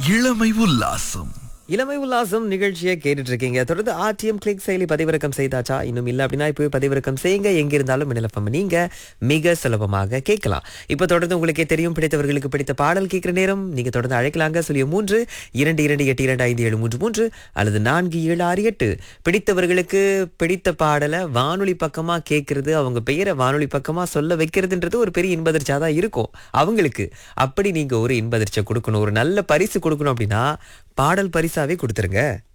இளமை உல்லாசம் இளமை உல்லாசம் நிகழ்ச்சியை கேட்டுட்டு இருக்கீங்க தொடர்ந்து ஆர்டிஎம் கிளிக் செயலி பதிவிறக்கம் செய்தாச்சா இன்னும் இல்லை அப்படின்னா இப்போ பதிவிறக்கம் செய்யுங்க எங்க இருந்தாலும் நிலப்பம் நீங்க மிக சுலபமாக கேட்கலாம் இப்போ தொடர்ந்து உங்களுக்கே தெரியும் பிடித்தவர்களுக்கு பிடித்த பாடல் கேட்கிற நேரம் நீங்க தொடர்ந்து அழைக்கலாங்க சொல்லிய மூன்று இரண்டு இரண்டு எட்டு இரண்டு ஐந்து ஏழு மூன்று மூன்று அல்லது நான்கு ஏழு ஆறு எட்டு பிடித்தவர்களுக்கு பிடித்த பாடலை வானொலி பக்கமா கேட்கறது அவங்க பெயரை வானொலி பக்கமா சொல்ல வைக்கிறதுன்றது ஒரு பெரிய இன்பதிர்ச்சியா தான் இருக்கும் அவங்களுக்கு அப்படி நீங்க ஒரு இன்பதிர்ச்சியை கொடுக்கணும் ஒரு நல்ல பரிசு கொடுக்கணும் அப்படின்னா பாடல் பரிசாவே கொடுத்துருங்க